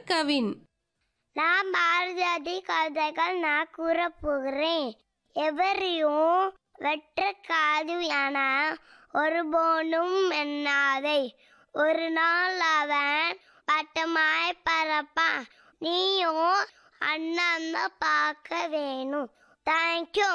கவின் நான் பாரதியாதி கதைகள் நான் கூற போகிறேன் எவரையும் வெற்ற காது என ஒருபோனும் எண்ணாதை ஒரு நாள் அவன் பட்டமாய் பறப்பான் நீயும் அண்ணன் பார்க்க வேணும் தேங்க்யூ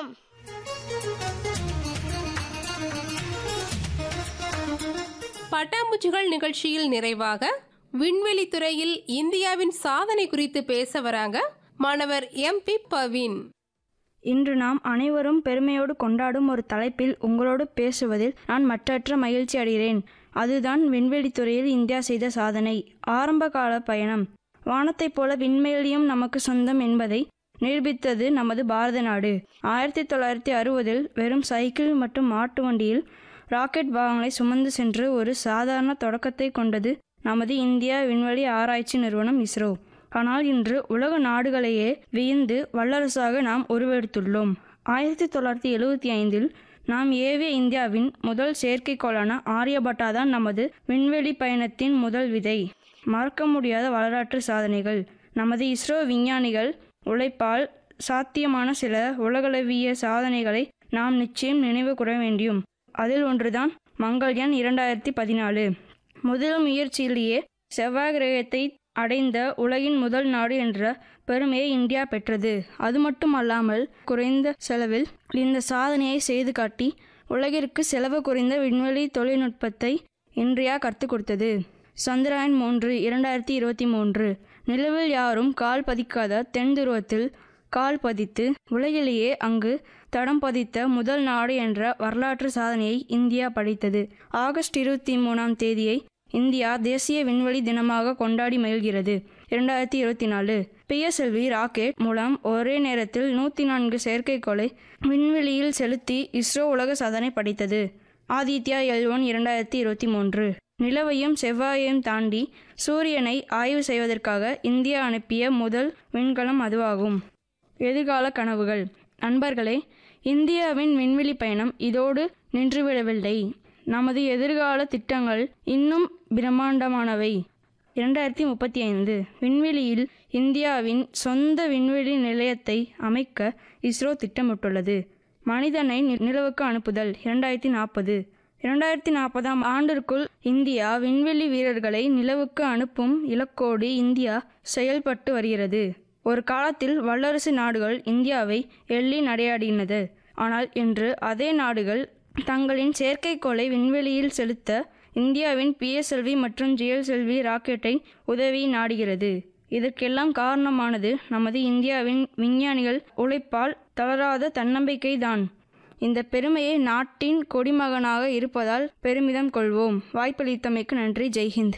பட்டாம்பூச்சிகள் நிகழ்ச்சியில் நிறைவாக விண்வெளி துறையில் இந்தியாவின் சாதனை குறித்து பேச வராங்க மாணவர் எம்பி பவின் இன்று நாம் அனைவரும் பெருமையோடு கொண்டாடும் ஒரு தலைப்பில் உங்களோடு பேசுவதில் நான் மற்றற்ற மகிழ்ச்சி அடைகிறேன் அதுதான் விண்வெளித் துறையில் இந்தியா செய்த சாதனை ஆரம்ப கால பயணம் வானத்தைப் போல விண்வெளியும் நமக்கு சொந்தம் என்பதை நிரூபித்தது நமது பாரத நாடு ஆயிரத்தி தொள்ளாயிரத்தி அறுபதில் வெறும் சைக்கிள் மற்றும் மாட்டு வண்டியில் ராக்கெட் பாகங்களை சுமந்து சென்று ஒரு சாதாரண தொடக்கத்தை கொண்டது நமது இந்தியா விண்வெளி ஆராய்ச்சி நிறுவனம் இஸ்ரோ ஆனால் இன்று உலக நாடுகளையே வியந்து வல்லரசாக நாம் உருவெடுத்துள்ளோம் ஆயிரத்தி தொள்ளாயிரத்தி எழுவத்தி ஐந்தில் நாம் ஏவிய இந்தியாவின் முதல் செயற்கைக்கோளான ஆரியபட்டா தான் நமது விண்வெளி பயணத்தின் முதல் விதை மறக்க முடியாத வரலாற்று சாதனைகள் நமது இஸ்ரோ விஞ்ஞானிகள் உழைப்பால் சாத்தியமான சில உலகளவிய சாதனைகளை நாம் நிச்சயம் நினைவு கூற வேண்டியும் அதில் ஒன்றுதான் மங்கள்யான் இரண்டாயிரத்தி பதினாலு முதல் முயற்சியிலேயே செவ்வாய் கிரகத்தை அடைந்த உலகின் முதல் நாடு என்ற பெருமையை இந்தியா பெற்றது அது மட்டுமல்லாமல் குறைந்த செலவில் இந்த சாதனையை செய்து காட்டி உலகிற்கு செலவு குறைந்த விண்வெளி தொழில்நுட்பத்தை இந்தியா கற்றுக் கொடுத்தது சந்திராயன் மூன்று இரண்டாயிரத்தி இருபத்தி மூன்று நிலவில் யாரும் கால் பதிக்காத தென் துருவத்தில் கால் பதித்து உலகிலேயே அங்கு தடம் பதித்த முதல் நாடு என்ற வரலாற்று சாதனையை இந்தியா படைத்தது ஆகஸ்ட் இருபத்தி மூணாம் தேதியை இந்தியா தேசிய விண்வெளி தினமாக கொண்டாடி மகிழ்கிறது இரண்டாயிரத்தி இருபத்தி நாலு பிஎஸ்எல்வி ராக்கெட் மூலம் ஒரே நேரத்தில் நூற்றி நான்கு செயற்கைக்கோளை விண்வெளியில் செலுத்தி இஸ்ரோ உலக சாதனை படைத்தது ஆதித்யா எல் ஒன் இரண்டாயிரத்தி இருபத்தி மூன்று நிலவையும் செவ்வாயையும் தாண்டி சூரியனை ஆய்வு செய்வதற்காக இந்தியா அனுப்பிய முதல் விண்கலம் அதுவாகும் எதிர்கால கனவுகள் நண்பர்களே இந்தியாவின் விண்வெளி பயணம் இதோடு நின்றுவிடவில்லை நமது எதிர்கால திட்டங்கள் இன்னும் பிரம்மாண்டமானவை இரண்டாயிரத்தி முப்பத்தி ஐந்து விண்வெளியில் இந்தியாவின் சொந்த விண்வெளி நிலையத்தை அமைக்க இஸ்ரோ திட்டமிட்டுள்ளது மனிதனை நி- நிலவுக்கு அனுப்புதல் இரண்டாயிரத்தி நாற்பது இரண்டாயிரத்தி நாற்பதாம் ஆண்டிற்குள் இந்தியா விண்வெளி வீரர்களை நிலவுக்கு அனுப்பும் இலக்கோடு இந்தியா செயல்பட்டு வருகிறது ஒரு காலத்தில் வல்லரசு நாடுகள் இந்தியாவை எள்ளி நடையாடினது ஆனால் இன்று அதே நாடுகள் தங்களின் செயற்கைக்கோளை விண்வெளியில் செலுத்த இந்தியாவின் பிஎஸ்எல்வி மற்றும் ஜிஎஸ்எல்வி ராக்கெட்டை உதவி நாடுகிறது இதற்கெல்லாம் காரணமானது நமது இந்தியாவின் விஞ்ஞானிகள் உழைப்பால் தளராத தன்னம்பிக்கை தான் இந்த பெருமையை நாட்டின் கொடிமகனாக இருப்பதால் பெருமிதம் கொள்வோம் வாய்ப்பளித்தமைக்கு நன்றி ஜெய்ஹிந்த்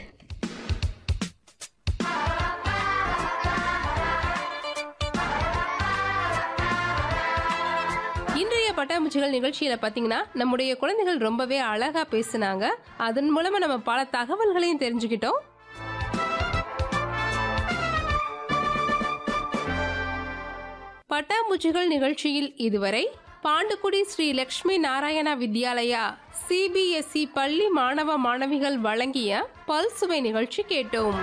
இன்றைய பட்டாம்பூச்சிகள் நிகழ்ச்சியில பாத்தீங்கன்னா நம்முடைய குழந்தைகள் ரொம்பவே அழகா பேசுனாங்க அதன் மூலமா நம்ம பல தகவல்களையும் தெரிஞ்சுக்கிட்டோம் பட்டாம்பூச்சிகள் நிகழ்ச்சியில் இதுவரை பாண்டுக்குடி ஸ்ரீ லக்ஷ்மி நாராயணா வித்யாலயா சிபிஎஸ்இ பள்ளி மாணவ மாணவிகள் வழங்கிய பல்சுவை நிகழ்ச்சி கேட்டோம்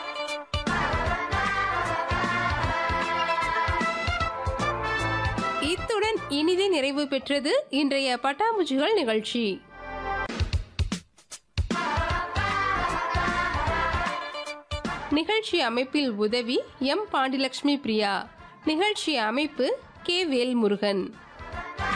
இத்துடன் இனிதே நிறைவு பெற்றது இன்றைய பட்டாம்பூச்சிகள் நிகழ்ச்சி நிகழ்ச்சி அமைப்பில் உதவி எம் பாண்டிலட்சுமி பிரியா நிகழ்ச்சி அமைப்பு கே வேல்முருகன்